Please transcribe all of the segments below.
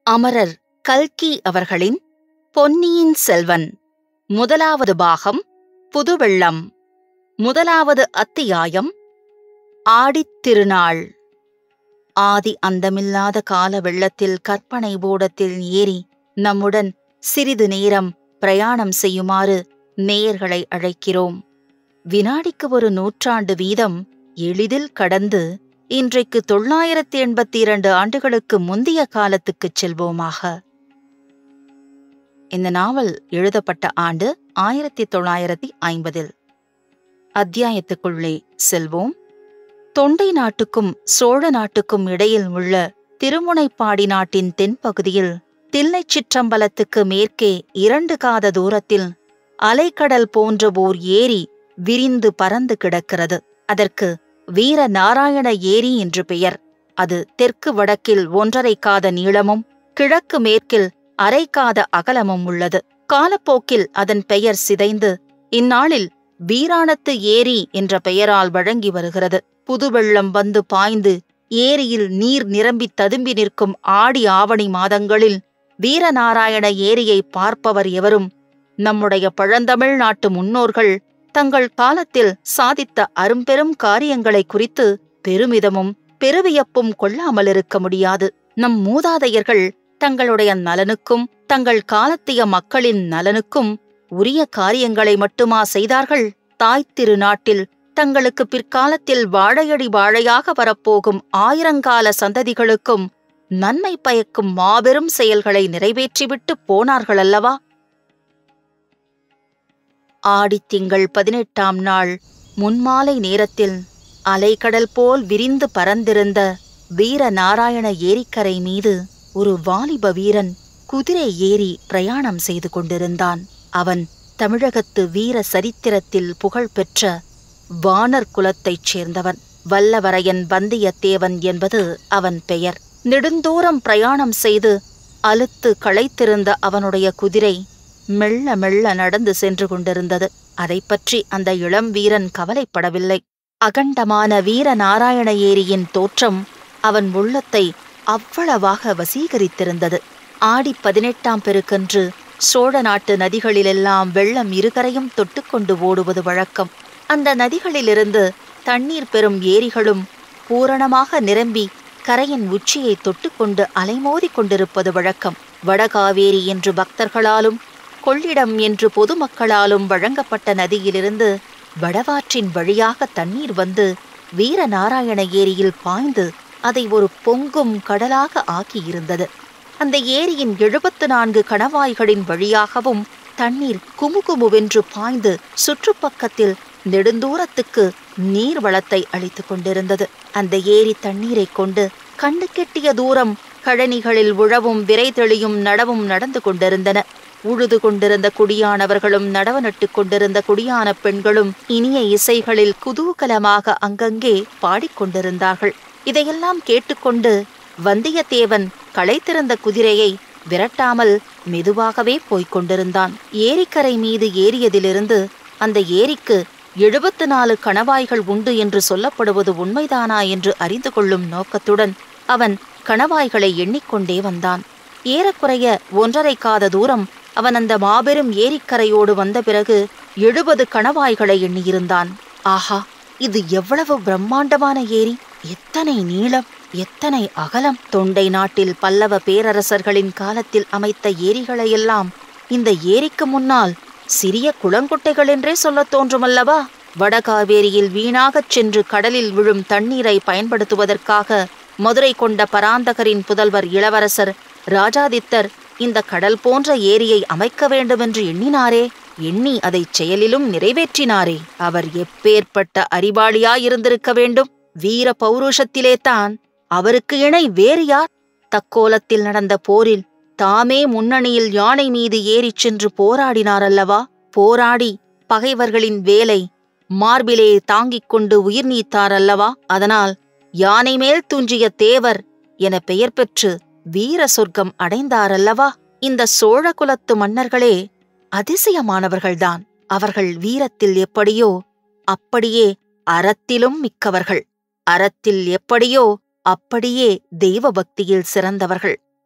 அமரர் கல்கி அவர்களின் பொன்னியின் செல்வன் முதலாவது பாகம் புதுவெள்ளம் முதலாவது அத்தியாயம் ஆடித் திருநாள் ஆதி அந்தமில்லாத கால வெள்ளத்தில் கற்பனை போடத்தில் ஏறி நம்முடன் சிறிது நேரம் பிரயாணம் செய்யுமாறு நேயர்களை அழைக்கிறோம் வினாடிக்கு ஒரு நூற்றாண்டு வீதம் எளிதில் கடந்து இன்றைக்கு தொள்ளாயிரத்தி எண்பத்தி இரண்டு ஆண்டுகளுக்கு முந்தைய காலத்துக்குச் செல்வோமாக இந்த நாவல் எழுதப்பட்ட ஆண்டு ஆயிரத்தி தொள்ளாயிரத்தி ஐம்பதில் அத்தியாயத்துக்குள்ளே செல்வோம் தொண்டை நாட்டுக்கும் சோழ நாட்டுக்கும் இடையில் உள்ள திருமுனைப்பாடி நாட்டின் தென்பகுதியில் தில்லைச் சிற்றம்பலத்துக்கு மேற்கே இரண்டு காத தூரத்தில் அலைக்கடல் போன்ற ஓர் ஏரி விரிந்து பறந்து கிடக்கிறது அதற்கு வீர நாராயண ஏரி என்று பெயர் அது தெற்கு வடக்கில் ஒன்றரை காத நீளமும் கிழக்கு மேற்கில் அரை காத அகலமும் உள்ளது காலப்போக்கில் அதன் பெயர் சிதைந்து இந்நாளில் வீராணத்து ஏரி என்ற பெயரால் வழங்கி வருகிறது புதுவெள்ளம் வந்து பாய்ந்து ஏரியில் நீர் நிரம்பி ததும்பி நிற்கும் ஆடி ஆவணி மாதங்களில் வீரநாராயண ஏரியை பார்ப்பவர் எவரும் நம்முடைய பழந்தமிழ் நாட்டு முன்னோர்கள் தங்கள் காலத்தில் சாதித்த அரும்பெரும் காரியங்களை குறித்து பெருமிதமும் பெருவியப்பும் கொள்ளாமல் இருக்க முடியாது நம் மூதாதையர்கள் தங்களுடைய நலனுக்கும் தங்கள் காலத்திய மக்களின் நலனுக்கும் உரிய காரியங்களை மட்டுமா செய்தார்கள் தாய் திருநாட்டில் தங்களுக்கு பிற்காலத்தில் வாழையடி வாழையாக வரப்போகும் ஆயிரங்கால சந்ததிகளுக்கும் நன்மை பயக்கும் மாபெரும் செயல்களை நிறைவேற்றிவிட்டு போனார்களல்லவா ஆடித்திங்கள் பதினெட்டாம் நாள் முன்மாலை நேரத்தில் அலைக்கடல் போல் விரிந்து பறந்திருந்த வீர நாராயண ஏரிக்கரை மீது ஒரு வாலிப வீரன் குதிரை ஏறி பிரயாணம் செய்து கொண்டிருந்தான் அவன் தமிழகத்து வீர சரித்திரத்தில் புகழ்பெற்ற வானர் குலத்தைச் சேர்ந்தவன் வல்லவரையன் வந்தியத்தேவன் என்பது அவன் பெயர் நெடுந்தூரம் பிரயாணம் செய்து அலுத்து களைத்திருந்த அவனுடைய குதிரை மெல்ல மெல்ல நடந்து சென்று கொண்டிருந்தது அதை பற்றி அந்த இளம் வீரன் கவலைப்படவில்லை அகண்டமான வீர நாராயண ஏரியின் தோற்றம் அவன் உள்ளத்தை அவ்வளவாக வசீகரித்திருந்தது ஆடி பதினெட்டாம் பெருக்கன்று சோழ நாட்டு நதிகளிலெல்லாம் வெள்ளம் இருகரையும் தொட்டுக்கொண்டு ஓடுவது வழக்கம் அந்த நதிகளிலிருந்து தண்ணீர் பெறும் ஏரிகளும் பூரணமாக நிரம்பி கரையின் உச்சியை தொட்டுக்கொண்டு அலைமோதிக் கொண்டிருப்பது வழக்கம் வடகாவேரி என்று பக்தர்களாலும் கொள்ளிடம் என்று பொதுமக்களாலும் வழங்கப்பட்ட நதியிலிருந்து வடவாற்றின் வழியாக தண்ணீர் வந்து வீரநாராயண ஏரியில் பாய்ந்து அதை ஒரு பொங்கும் கடலாக ஆக்கியிருந்தது அந்த ஏரியின் எழுபத்து நான்கு கணவாய்களின் வழியாகவும் தண்ணீர் குமுகுமுவென்று பாய்ந்து சுற்றுப்பக்கத்தில் நெடுந்தூரத்துக்கு நீர் வளத்தை அளித்துக் கொண்டிருந்தது அந்த ஏரி தண்ணீரைக் கொண்டு கண்டு கெட்டிய தூரம் கழனிகளில் உழவும் விரை தெளியும் நடவும் நடந்து கொண்டிருந்தன உழுது கொண்டிருந்த குடியானவர்களும் நடவு நட்டுக் கொண்டிருந்த குடியான பெண்களும் இனிய இசைகளில் குதூகலமாக அங்கங்கே பாடிக்கொண்டிருந்தார்கள் இதையெல்லாம் கேட்டுக்கொண்டு வந்தியத்தேவன் களைத்திருந்த குதிரையை விரட்டாமல் மெதுவாகவே போய்க் கொண்டிருந்தான் ஏரிக்கரை மீது ஏறியதிலிருந்து அந்த ஏரிக்கு எழுபத்து நாலு கணவாய்கள் உண்டு என்று சொல்லப்படுவது உண்மைதானா என்று அறிந்து கொள்ளும் நோக்கத்துடன் அவன் கணவாய்களை எண்ணிக்கொண்டே வந்தான் ஏறக்குறைய ஒன்றரை காத தூரம் அவன் அந்த மாபெரும் ஏரிக்கரையோடு வந்த பிறகு எழுபது கணவாய்களை எண்ணியிருந்தான் ஆஹா இது எவ்வளவு பிரம்மாண்டமான ஏரி எத்தனை நீளம் எத்தனை அகலம் தொண்டை நாட்டில் பல்லவ பேரரசர்களின் காலத்தில் அமைத்த ஏரிகளையெல்லாம் இந்த ஏரிக்கு முன்னால் சிறிய குளங்குட்டைகள் என்றே சொல்லத் தோன்றுமல்லவா வடகாவேரியில் வீணாகச் சென்று கடலில் விழும் தண்ணீரை பயன்படுத்துவதற்காக மதுரை கொண்ட பராந்தகரின் புதல்வர் இளவரசர் ராஜாதித்தர் இந்த கடல் போன்ற ஏரியை அமைக்க வேண்டுமென்று எண்ணினாரே எண்ணி அதைச் செயலிலும் நிறைவேற்றினாரே அவர் எப்பேற்பட்ட அறிவாளியாயிருந்திருக்க வேண்டும் வீர பௌருஷத்திலேதான் அவருக்கு இணை வேறு யார் தக்கோலத்தில் நடந்த போரில் தாமே முன்னணியில் யானை மீது ஏறிச் சென்று போராடினாரல்லவா போராடி பகைவர்களின் வேலை மார்பிலே தாங்கிக் கொண்டு உயிர் நீத்தாரல்லவா அதனால் யானை மேல் துஞ்சிய தேவர் என பெயர் பெற்று வீர சொர்க்கம் அடைந்தாரல்லவா இந்த சோழ குலத்து மன்னர்களே அதிசயமானவர்கள்தான் அவர்கள் வீரத்தில் எப்படியோ அப்படியே அறத்திலும் மிக்கவர்கள் அறத்தில் எப்படியோ அப்படியே தெய்வ பக்தியில் சிறந்தவர்கள்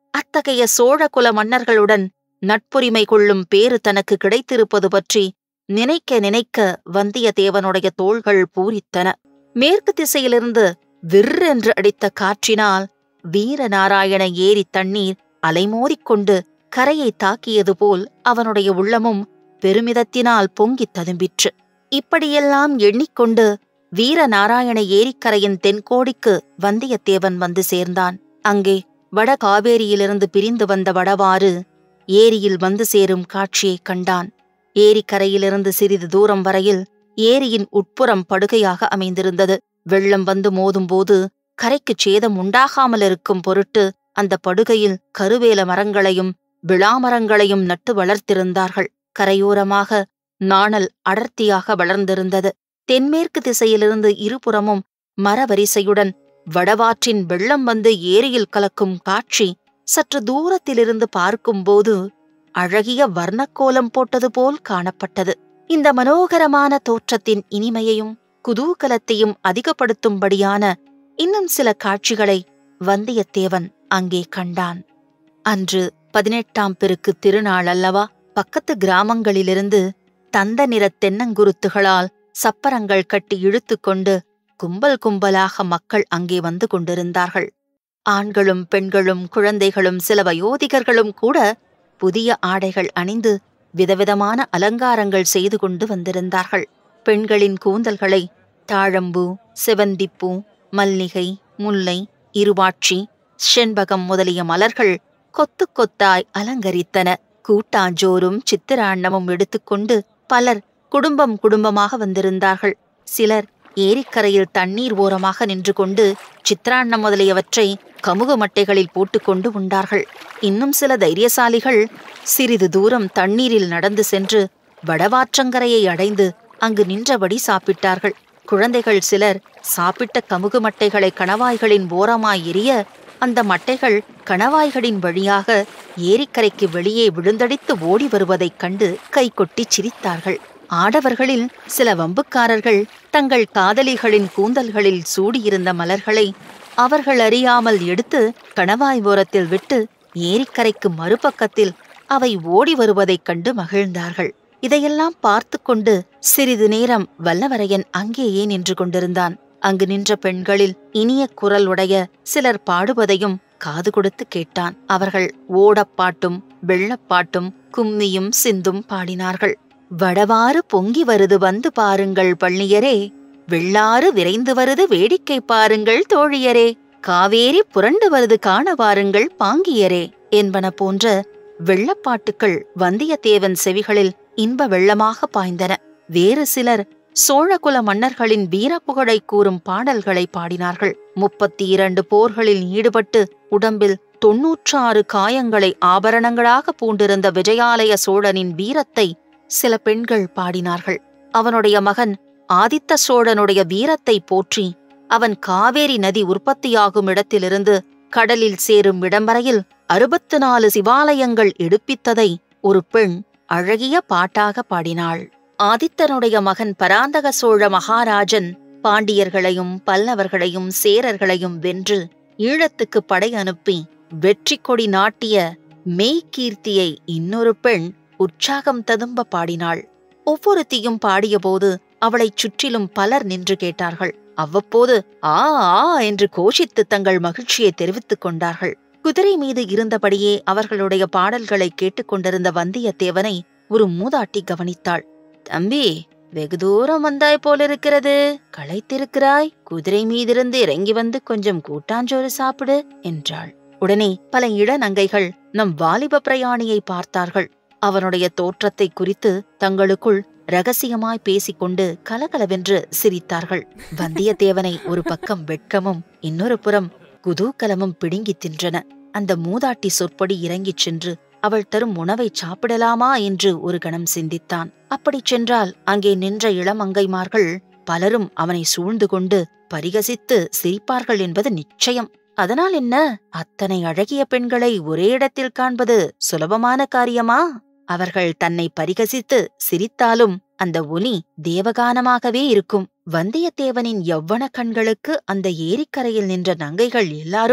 அத்தகைய சோழ குல மன்னர்களுடன் நட்புரிமை கொள்ளும் பேறு தனக்கு கிடைத்திருப்பது பற்றி நினைக்க நினைக்க வந்தியத்தேவனுடைய தோள்கள் பூரித்தன மேற்கு திசையிலிருந்து விற்றென்று அடித்த காற்றினால் வீரநாராயண ஏரி தண்ணீர் அலைமோதிக்கொண்டு கரையை தாக்கியது போல் அவனுடைய உள்ளமும் பெருமிதத்தினால் பொங்கித் ததும்பிற்று இப்படியெல்லாம் எண்ணிக்கொண்டு வீரநாராயண ஏரிக்கரையின் தென்கோடிக்கு வந்தியத்தேவன் வந்து சேர்ந்தான் அங்கே வட காவேரியிலிருந்து பிரிந்து வந்த வடவாறு ஏரியில் வந்து சேரும் காட்சியைக் கண்டான் ஏரிக்கரையிலிருந்து சிறிது தூரம் வரையில் ஏரியின் உட்புறம் படுகையாக அமைந்திருந்தது வெள்ளம் வந்து மோதும்போது கரைக்குச் சேதம் உண்டாகாமல் இருக்கும் பொருட்டு அந்த படுகையில் கருவேல மரங்களையும் விளாமரங்களையும் நட்டு வளர்த்திருந்தார்கள் கரையோரமாக நாணல் அடர்த்தியாக வளர்ந்திருந்தது தென்மேற்கு திசையிலிருந்து இருபுறமும் மரவரிசையுடன் வடவாற்றின் வெள்ளம் வந்து ஏரியில் கலக்கும் காட்சி சற்று தூரத்திலிருந்து பார்க்கும்போது அழகிய வர்ணக்கோலம் போட்டது போல் காணப்பட்டது இந்த மனோகரமான தோற்றத்தின் இனிமையையும் குதூகலத்தையும் அதிகப்படுத்தும்படியான இன்னும் சில காட்சிகளை வந்தியத்தேவன் அங்கே கண்டான் அன்று பதினெட்டாம் பெருக்கு திருநாள் அல்லவா பக்கத்து கிராமங்களிலிருந்து தந்த நிறத் தென்னங்குருத்துகளால் சப்பரங்கள் கட்டி இழுத்துக்கொண்டு கும்பல் கும்பலாக மக்கள் அங்கே வந்து கொண்டிருந்தார்கள் ஆண்களும் பெண்களும் குழந்தைகளும் சில வயோதிகர்களும் கூட புதிய ஆடைகள் அணிந்து விதவிதமான அலங்காரங்கள் செய்து கொண்டு வந்திருந்தார்கள் பெண்களின் கூந்தல்களை தாழம்பூ செவந்திப்பூ மல்லிகை முல்லை இருவாட்சி செண்பகம் முதலிய மலர்கள் கொத்து கொத்தாய் அலங்கரித்தன கூட்டாஞ்சோறும் சித்திராண்ணமும் எடுத்துக்கொண்டு பலர் குடும்பம் குடும்பமாக வந்திருந்தார்கள் சிலர் ஏரிக்கரையில் தண்ணீர் ஓரமாக நின்று கொண்டு சித்திராண்ணம் முதலியவற்றை கமுகு மட்டைகளில் போட்டுக்கொண்டு உண்டார்கள் இன்னும் சில தைரியசாலிகள் சிறிது தூரம் தண்ணீரில் நடந்து சென்று வடவாற்றங்கரையை அடைந்து அங்கு நின்றபடி சாப்பிட்டார்கள் குழந்தைகள் சிலர் சாப்பிட்ட கமுகு மட்டைகளை கணவாய்களின் ஓரமாய் எரிய அந்த மட்டைகள் கணவாய்களின் வழியாக ஏரிக்கரைக்கு வெளியே விழுந்தடித்து ஓடி வருவதைக் கண்டு கைகொட்டி சிரித்தார்கள் ஆடவர்களில் சில வம்புக்காரர்கள் தங்கள் காதலிகளின் கூந்தல்களில் சூடியிருந்த மலர்களை அவர்கள் அறியாமல் எடுத்து கணவாய் ஓரத்தில் விட்டு ஏரிக்கரைக்கு மறுபக்கத்தில் அவை ஓடி வருவதைக் கண்டு மகிழ்ந்தார்கள் இதையெல்லாம் பார்த்து கொண்டு சிறிது நேரம் வல்லவரையன் அங்கேயே நின்று கொண்டிருந்தான் அங்கு நின்ற பெண்களில் இனிய குரல் உடைய சிலர் பாடுவதையும் காது கொடுத்து கேட்டான் அவர்கள் ஓடப்பாட்டும் வெள்ளப்பாட்டும் கும்மியும் சிந்தும் பாடினார்கள் வடவாறு பொங்கி வருது வந்து பாருங்கள் பள்ளியரே வெள்ளாறு விரைந்து வருது வேடிக்கை பாருங்கள் தோழியரே காவேரி புரண்டு வருது காண வாருங்கள் பாங்கியரே என்பன போன்ற வெள்ளப்பாட்டுக்கள் வந்தியத்தேவன் செவிகளில் இன்ப வெள்ளமாக பாய்ந்தன வேறு சிலர் சோழகுல மன்னர்களின் வீரப்புகழை கூறும் பாடல்களை பாடினார்கள் முப்பத்தி இரண்டு போர்களில் ஈடுபட்டு உடம்பில் தொன்னூற்றாறு காயங்களை ஆபரணங்களாக பூண்டிருந்த விஜயாலய சோழனின் வீரத்தை சில பெண்கள் பாடினார்கள் அவனுடைய மகன் ஆதித்த சோழனுடைய வீரத்தை போற்றி அவன் காவேரி நதி உற்பத்தியாகும் இடத்திலிருந்து கடலில் சேரும் இடம் வரையில் அறுபத்து நாலு சிவாலயங்கள் எடுப்பித்ததை ஒரு பெண் அழகிய பாட்டாக பாடினாள் ஆதித்தனுடைய மகன் பராந்தக சோழ மகாராஜன் பாண்டியர்களையும் பல்லவர்களையும் சேரர்களையும் வென்று ஈழத்துக்கு படை அனுப்பி வெற்றி கொடி நாட்டிய மெய்கீர்த்தியை இன்னொரு பெண் உற்சாகம் ததும்ப பாடினாள் ஒவ்வொருத்தியும் பாடியபோது அவளைச் சுற்றிலும் பலர் நின்று கேட்டார்கள் அவ்வப்போது ஆ ஆ என்று கோஷித்து தங்கள் மகிழ்ச்சியை தெரிவித்துக் கொண்டார்கள் குதிரை மீது இருந்தபடியே அவர்களுடைய பாடல்களை கேட்டுக்கொண்டிருந்த வந்தியத்தேவனை ஒரு மூதாட்டி கவனித்தாள் தம்பி வெகு தூரம் வந்தாய் போலிருக்கிறது களைத்திருக்கிறாய் குதிரை மீதிருந்து இறங்கி வந்து கொஞ்சம் கூட்டாஞ்சோறு சாப்பிடு என்றாள் உடனே பல இளநங்கைகள் நம் வாலிப பிரயாணியை பார்த்தார்கள் அவனுடைய தோற்றத்தை குறித்து தங்களுக்குள் ரகசியமாய் பேசிக்கொண்டு கலகலவென்று சிரித்தார்கள் வந்தியத்தேவனை ஒரு பக்கம் வெட்கமும் இன்னொரு புறம் குதூகலமும் பிடுங்கித் தின்றன அந்த மூதாட்டி சொற்படி இறங்கிச் சென்று அவள் தரும் உணவை சாப்பிடலாமா என்று ஒரு கணம் சிந்தித்தான் அப்படிச் சென்றால் அங்கே நின்ற இளமங்கைமார்கள் பலரும் அவனை சூழ்ந்து கொண்டு பரிகசித்து சிரிப்பார்கள் என்பது நிச்சயம் அதனால் என்ன அத்தனை அழகிய பெண்களை ஒரே இடத்தில் காண்பது சுலபமான காரியமா அவர்கள் தன்னை பரிகசித்து சிரித்தாலும் அந்த ஒலி தேவகானமாகவே இருக்கும் வந்தியத்தேவனின் யவ்வன கண்களுக்கு அந்த ஏரிக்கரையில் நின்ற நங்கைகள் எல்லாரும்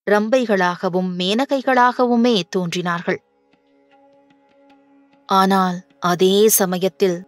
ரம்பைகளாகவும் மேனகைகளாகவுமே தோன்றினார்கள் ஆனால் அதே சமயத்தில்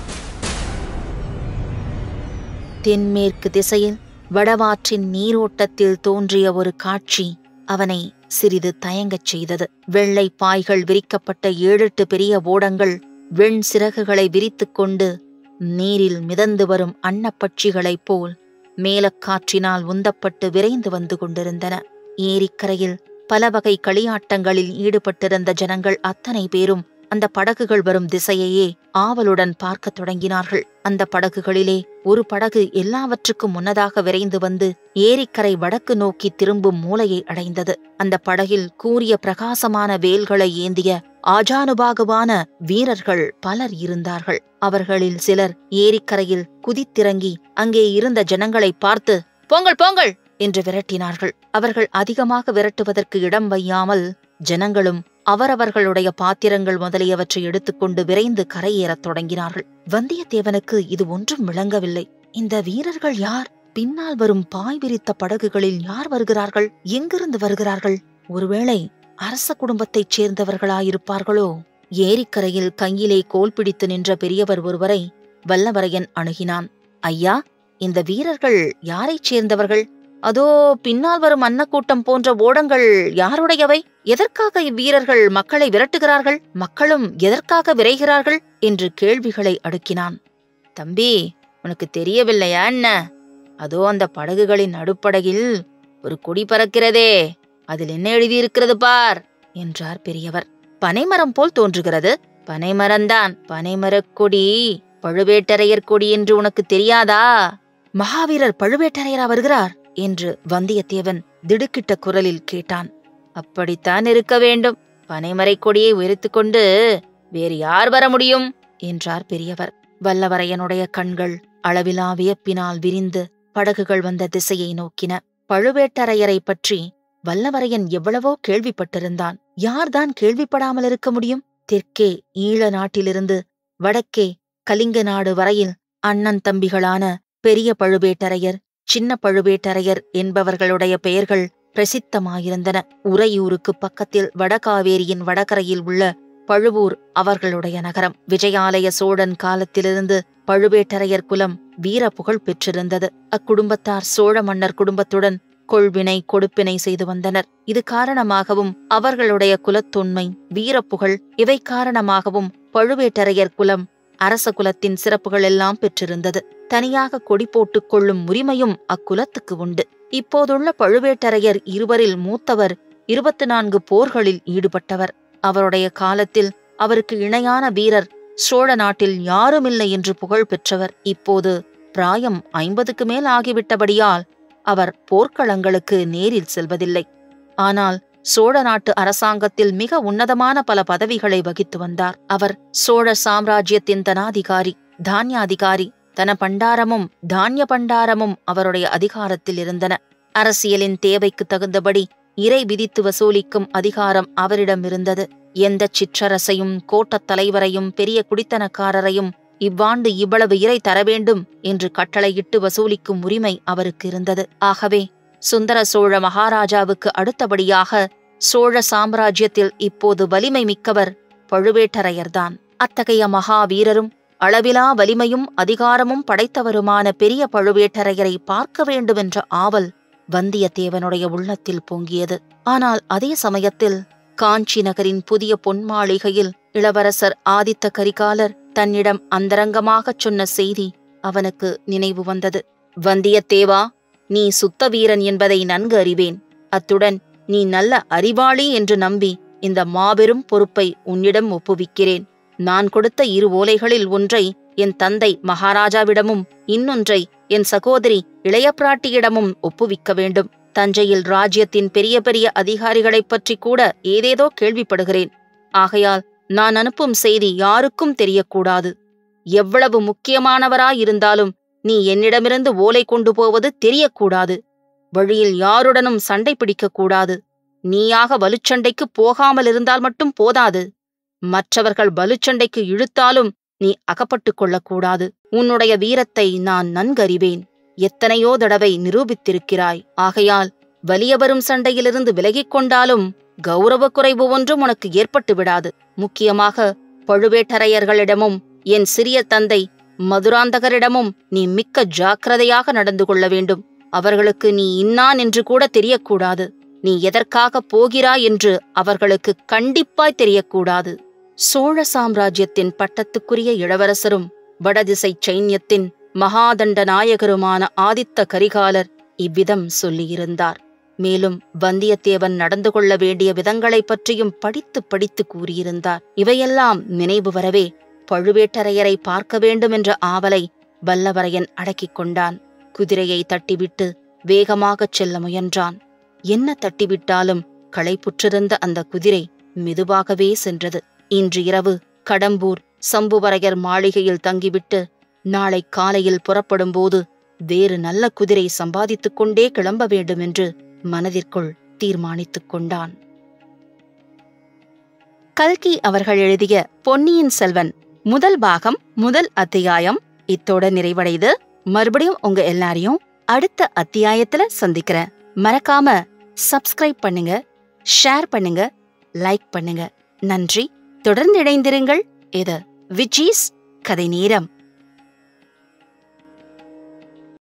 தென்மேற்கு திசையில் வடவாற்றின் நீரோட்டத்தில் தோன்றிய ஒரு காட்சி அவனை சிறிது தயங்கச் செய்தது வெள்ளை பாய்கள் விரிக்கப்பட்ட ஏழெட்டு பெரிய ஓடங்கள் வெண் சிறகுகளை விரித்துக் கொண்டு நீரில் மிதந்து வரும் அன்னப்பட்சிகளைப் போல் மேலக்காற்றினால் உந்தப்பட்டு விரைந்து வந்து கொண்டிருந்தன ஏரிக்கரையில் பல வகை களியாட்டங்களில் ஈடுபட்டிருந்த ஜனங்கள் அத்தனை பேரும் அந்த படகுகள் வரும் திசையையே ஆவலுடன் பார்க்கத் தொடங்கினார்கள் அந்த படகுகளிலே ஒரு படகு எல்லாவற்றுக்கும் முன்னதாக விரைந்து வந்து ஏரிக்கரை வடக்கு நோக்கி திரும்பும் மூலையை அடைந்தது அந்த படகில் கூரிய பிரகாசமான வேல்களை ஏந்திய ஆஜானுபாகுவான வீரர்கள் பலர் இருந்தார்கள் அவர்களில் சிலர் ஏரிக்கரையில் குதித்திறங்கி அங்கே இருந்த ஜனங்களை பார்த்து போங்கள் போங்கள் என்று விரட்டினார்கள் அவர்கள் அதிகமாக விரட்டுவதற்கு இடம் வையாமல் ஜனங்களும் அவரவர்களுடைய பாத்திரங்கள் முதலியவற்றை எடுத்துக்கொண்டு விரைந்து கரையேறத் தொடங்கினார்கள் வந்தியத்தேவனுக்கு இது ஒன்றும் விளங்கவில்லை இந்த வீரர்கள் யார் பின்னால் வரும் பாய் விரித்த படகுகளில் யார் வருகிறார்கள் எங்கிருந்து வருகிறார்கள் ஒருவேளை அரச குடும்பத்தைச் சேர்ந்தவர்களாயிருப்பார்களோ ஏரிக்கரையில் கையிலே கோல் பிடித்து நின்ற பெரியவர் ஒருவரை வல்லவரையன் அணுகினான் ஐயா இந்த வீரர்கள் யாரைச் சேர்ந்தவர்கள் அதோ பின்னால் வரும் அன்னக்கூட்டம் போன்ற ஓடங்கள் யாருடையவை எதற்காக இவ்வீரர்கள் மக்களை விரட்டுகிறார்கள் மக்களும் எதற்காக விரைகிறார்கள் என்று கேள்விகளை அடுக்கினான் தம்பி உனக்கு தெரியவில்லையா என்ன அதோ அந்த படகுகளின் நடுப்படகில் ஒரு கொடி பறக்கிறதே அதில் என்ன எழுதியிருக்கிறது பார் என்றார் பெரியவர் பனைமரம் போல் தோன்றுகிறது பனைமரம்தான் பனைமரக் கொடி பழுவேட்டரையர் கொடி என்று உனக்கு தெரியாதா மகாவீரர் பழுவேட்டரையரா வருகிறார் என்று வந்தியத்தேவன் திடுக்கிட்ட குரலில் கேட்டான் அப்படித்தான் இருக்க வேண்டும் பனைமரைக் கொடியை உயர்த்துக்கொண்டு வேறு யார் வர முடியும் என்றார் பெரியவர் வல்லவரையனுடைய கண்கள் அளவிலா வியப்பினால் விரிந்து படகுகள் வந்த திசையை நோக்கின பழுவேட்டரையரை பற்றி வல்லவரையன் எவ்வளவோ கேள்விப்பட்டிருந்தான் யார்தான் கேள்விப்படாமல் இருக்க முடியும் தெற்கே ஈழ நாட்டிலிருந்து வடக்கே கலிங்க நாடு வரையில் அண்ணன் தம்பிகளான பெரிய பழுவேட்டரையர் சின்ன பழுவேட்டரையர் என்பவர்களுடைய பெயர்கள் பிரசித்தமாயிருந்தன உறையூருக்கு பக்கத்தில் வடகாவேரியின் வடகரையில் உள்ள பழுவூர் அவர்களுடைய நகரம் விஜயாலய சோழன் காலத்திலிருந்து பழுவேட்டரையர் குலம் வீர புகழ் பெற்றிருந்தது அக்குடும்பத்தார் சோழ மன்னர் குடும்பத்துடன் கொள்வினை கொடுப்பினை செய்து வந்தனர் இது காரணமாகவும் அவர்களுடைய குலத்தொன்மை வீரப்புகழ் இவை காரணமாகவும் பழுவேட்டரையர் குலம் அரச குலத்தின் சிறப்புகள் எல்லாம் பெற்றிருந்தது தனியாக கொடி போட்டுக் கொள்ளும் உரிமையும் அக்குலத்துக்கு உண்டு இப்போதுள்ள பழுவேட்டரையர் இருவரில் மூத்தவர் இருபத்து நான்கு போர்களில் ஈடுபட்டவர் அவருடைய காலத்தில் அவருக்கு இணையான வீரர் சோழ நாட்டில் யாருமில்லை என்று புகழ் பெற்றவர் இப்போது பிராயம் ஐம்பதுக்கு மேல் ஆகிவிட்டபடியால் அவர் போர்க்களங்களுக்கு நேரில் செல்வதில்லை ஆனால் சோழ நாட்டு அரசாங்கத்தில் மிக உன்னதமான பல பதவிகளை வகித்து வந்தார் அவர் சோழ சாம்ராஜ்யத்தின் தனாதிகாரி தானியாதிகாரி தன பண்டாரமும் தானிய பண்டாரமும் அவருடைய அதிகாரத்தில் இருந்தன அரசியலின் தேவைக்கு தகுந்தபடி இறை விதித்து வசூலிக்கும் அதிகாரம் அவரிடம் இருந்தது எந்த சிற்றரசையும் கோட்டத் தலைவரையும் பெரிய குடித்தனக்காரரையும் இவ்வாண்டு இவ்வளவு இறை தர வேண்டும் என்று கட்டளையிட்டு வசூலிக்கும் உரிமை அவருக்கு இருந்தது ஆகவே சுந்தர சோழ மகாராஜாவுக்கு அடுத்தபடியாக சோழ சாம்ராஜ்யத்தில் இப்போது வலிமை மிக்கவர் பழுவேட்டரையர்தான் அத்தகைய மகாவீரரும் அளவிலா வலிமையும் அதிகாரமும் படைத்தவருமான பெரிய பழுவேட்டரையரை பார்க்க வேண்டுமென்ற ஆவல் வந்தியத்தேவனுடைய உள்ளத்தில் பொங்கியது ஆனால் அதே சமயத்தில் காஞ்சி நகரின் புதிய பொன்மாளிகையில் இளவரசர் ஆதித்த கரிகாலர் தன்னிடம் அந்தரங்கமாகச் சொன்ன செய்தி அவனுக்கு நினைவு வந்தது வந்தியத்தேவா நீ சுத்த வீரன் என்பதை நன்கு அறிவேன் அத்துடன் நீ நல்ல அறிவாளி என்று நம்பி இந்த மாபெரும் பொறுப்பை உன்னிடம் ஒப்புவிக்கிறேன் நான் கொடுத்த இரு ஓலைகளில் ஒன்றை என் தந்தை மகாராஜாவிடமும் இன்னொன்றை என் சகோதரி இளைய பிராட்டியிடமும் ஒப்புவிக்க வேண்டும் தஞ்சையில் ராஜ்யத்தின் பெரிய பெரிய அதிகாரிகளைப் பற்றி கூட ஏதேதோ கேள்விப்படுகிறேன் ஆகையால் நான் அனுப்பும் செய்தி யாருக்கும் தெரியக்கூடாது எவ்வளவு முக்கியமானவராயிருந்தாலும் நீ என்னிடமிருந்து ஓலை கொண்டு போவது தெரியக்கூடாது வழியில் யாருடனும் சண்டை பிடிக்கக்கூடாது நீயாக வலுச்சண்டைக்கு போகாமல் இருந்தால் மட்டும் போதாது மற்றவர்கள் வலுச்சண்டைக்கு இழுத்தாலும் நீ அகப்பட்டுக் கொள்ளக்கூடாது உன்னுடைய வீரத்தை நான் நன்கறிவேன் எத்தனையோ தடவை நிரூபித்திருக்கிறாய் ஆகையால் வலிய வரும் சண்டையிலிருந்து விலகிக் கொண்டாலும் கௌரவ குறைவு ஒன்றும் உனக்கு ஏற்பட்டு விடாது முக்கியமாக பழுவேட்டரையர்களிடமும் என் சிறிய தந்தை மதுராந்தகரிடமும் நீ மிக்க ஜாக்கிரதையாக நடந்து கொள்ள வேண்டும் அவர்களுக்கு நீ இன்னான் என்று கூட தெரியக்கூடாது நீ எதற்காக போகிறாய் என்று அவர்களுக்கு கண்டிப்பாய் தெரியக்கூடாது சோழ சாம்ராஜ்யத்தின் பட்டத்துக்குரிய இளவரசரும் வடதிசை சைன்யத்தின் மகாதண்ட நாயகருமான ஆதித்த கரிகாலர் இவ்விதம் சொல்லியிருந்தார் மேலும் வந்தியத்தேவன் நடந்து கொள்ள வேண்டிய விதங்களைப் பற்றியும் படித்து படித்து கூறியிருந்தார் இவையெல்லாம் நினைவு வரவே பழுவேட்டரையரை பார்க்க வேண்டும் என்ற ஆவலை வல்லவரையன் அடக்கிக் கொண்டான் குதிரையை தட்டிவிட்டு வேகமாகச் செல்ல முயன்றான் என்ன தட்டிவிட்டாலும் களைப்புற்றிருந்த அந்த குதிரை மெதுவாகவே சென்றது இன்று இரவு கடம்பூர் சம்புவரையர் மாளிகையில் தங்கிவிட்டு நாளை காலையில் புறப்படும்போது வேறு நல்ல குதிரை சம்பாதித்துக் கொண்டே கிளம்ப வேண்டும் என்று மனதிற்குள் தீர்மானித்துக் கொண்டான் கல்கி அவர்கள் எழுதிய பொன்னியின் செல்வன் முதல் பாகம் முதல் அத்தியாயம் இத்தோட நிறைவடைது மறுபடியும் உங்க எல்லாரையும் அடுத்த அத்தியாயத்துல சந்திக்கிறேன் மறக்காம சப்ஸ்கிரைப் பண்ணுங்க ஷேர் பண்ணுங்க லைக் பண்ணுங்க நன்றி தொடர்ந்து இணைந்திருங்கள் இது விஜீஸ் கதை நேரம்